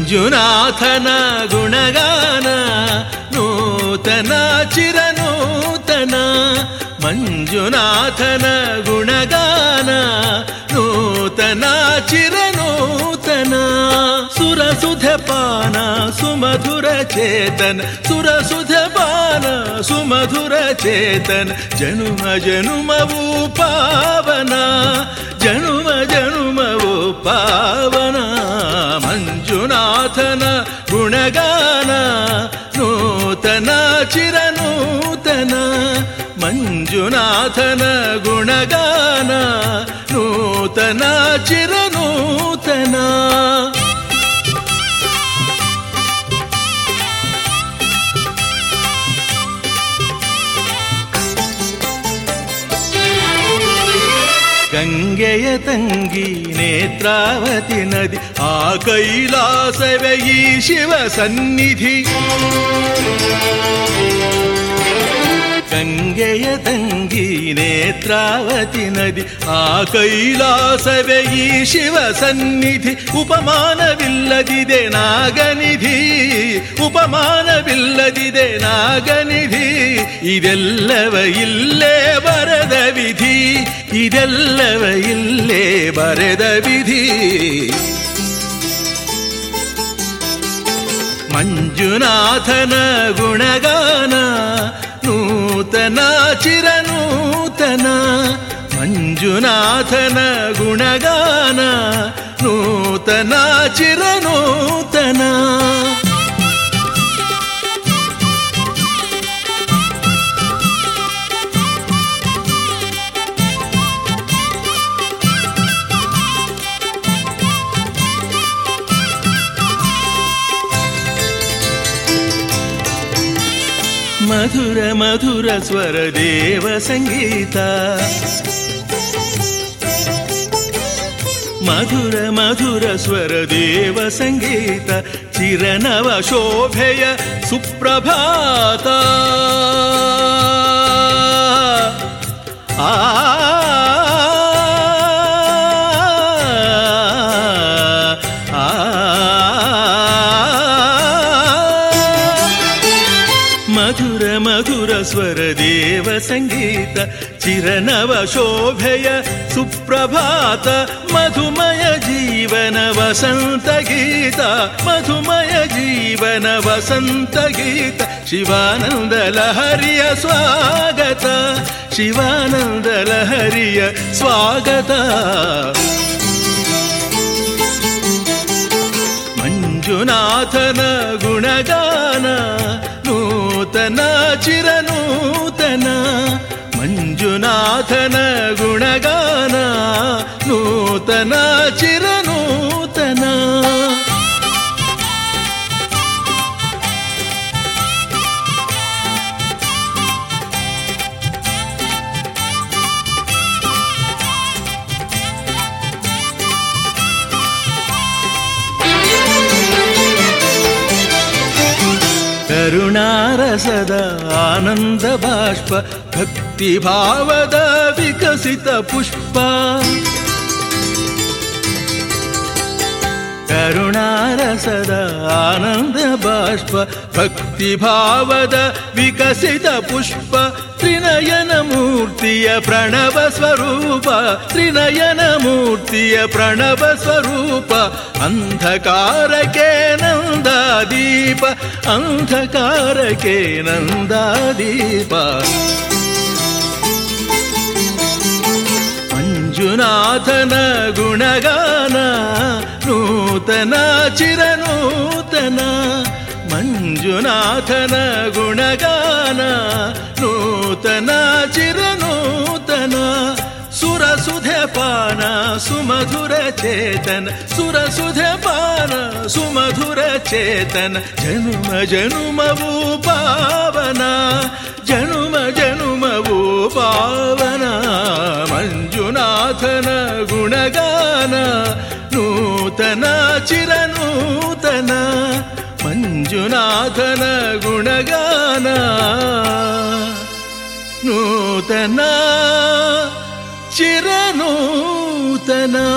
ಮಂಜುನಾಥನ ಗುಣಗಾನ ನೂತನ ಚಿರನೂತನ ಮಂಜುನಾಥನ ಗುಣಗಾನ ನೂತನ ಚಿರನೂತನ ಸುರಸುಧ ಪಾನ ಸುಮಧುರ ಚೇತನ ಸುರಸುಧ ಪಾನ ಸುಮಧುರ ಚೇತನ ಜನುಮ ಜನುಮವು ಪಾವನ ಜನುಮ ಜನುಮವು ಪಾವನ ಮಂಜುನಾಥನ ಗುಣಗಾನ ನೂತನ ಚಿರನೂತನ ಮಂಜುನಾಥನ ಗುಣಗಾನ ನೂತನ ಚಿರನೂತನ ಗಂಗೆಯ ತಂಗಿ ನೇತ್ರಾವತಿ ನದಿ ಆ ಕೈಲಾಸವೇ ಈ ಶಿವ ಸನ್ನಿಧಿ ಗಂಗೆಯ ತಂಗಿ ನೇತ್ರಾವತಿ ನದಿ ಆ ಕೈಲಾಸವೇ ಈ ಶಿವ ಸನ್ನಿಧಿ ಉಪಮಾನವಿಲ್ಲದಿದೆ ನಾಗನಿಧಿ ಉಪಮಾನವಿಲ್ಲದಿದೆ ನಾಗನಿಧಿ ಇದೆಲ್ಲವ ಇಲ್ಲೇ ಬರದ ವಿಧಿ ಇದೆಲ್ಲವ ಇಲ್ಲೇ ಬರೆದ ವಿಧಿ ಮಂಜುನಾಥನ ಗುಣಗಾನ ನೂತನ ಚಿರನೂತನ ಮಂಜುನಾಥನ ಗುಣಗಾನ ನೂತನ ಚಿರನೂತನ ಮಧುರ ಮಧುರ ಸ್ವರ ದೇವ ಸಂಗೀತ ಮಧುರ ಮಧುರ ಸ್ವರ ದೇವ ಸಂಗೀತ ಚಿರನವ ಶೋಭೆಯ ಸುಪ್ರಭಾತ ಆ ಮಧುರ ಮಧುರ ಸ್ವರ ದೇವ ಸಂಗೀತ ಚಿರನವ ಶೋಭೆಯ ಸುಪ್ರಭಾತ ಮಧುಮಯ ಜೀವನ ವಸಂತ ಗೀತ ಮಧುಮಯ ಜೀವನ ವಸಂತ ಗೀತ ಶಿವಾನಂದ ಲಹರಿಯ ಸ್ವಾಗತ ಶಿವಾನಂದ ಲಹರಿಯ ಸ್ವಾಗತ ಮಂಜುನಾಥನ ಗುಣಗಾನ ನೂತನ ಚಿರನೂತನ ಮಂಜುನಾಥನ ಗುಣಗಾನ ನೂತನ ಚಿರನೂತನ ಕರುಣಾರಸದ ಆನಂದ ಬಾಷ್ಪ ಭಕ್ತಿ ಭಾವದ ವಿಕಸಿತ ಪುಷ್ಪ ಕರುಣಾರಸದ ಆನಂದ ಬಾಷ್ಪ ಭಕ್ತಿ ಭಾವದ ವಿಕಸಿತ ಪುಷ್ಪ ತ್ರಿನಯನ ಮೂರ್ತಿಯ ಪ್ರಣವ ಸ್ವರೂಪ ತ್ರಿನಯನ ಮೂರ್ತಿಯ ಪ್ರಣವ ಸ್ವರೂಪ ಅಂಧಕಾರಕ್ಕೆ ನಂದಾದೀಪ ಅಂಧಕಾರಕ್ಕೆ ನಂದಾದೀಪ ಮಂಜುನಾಥನ ಗುಣಗಾನ ನೂತನ ಚಿರನೂತನ ಮಂಜುನಾಥನ ಗುಣಗಾನ ನೂತನ ಚಿರನೂತನ ಸುರಸುಧೆ ಪಾನ ಸುಮಧುರ ಚೇತನ ಸುರಸುಧೆ ಪಾನ ಸುಮಧುರ ಚೇತನ ಜನುಮ ಜನುಮವು ಪಾವನ ಜನುಮ ಜನುಮವು ಪಾವನ ಮಂಜುನಾಥನ ಗುಣಗಾನ ನೂತನ ಚಿರನೂತನ ಮಂಜುನಾಥನ ಗುಣಗಾನ ನೂತನ ಚಿರನೂತನ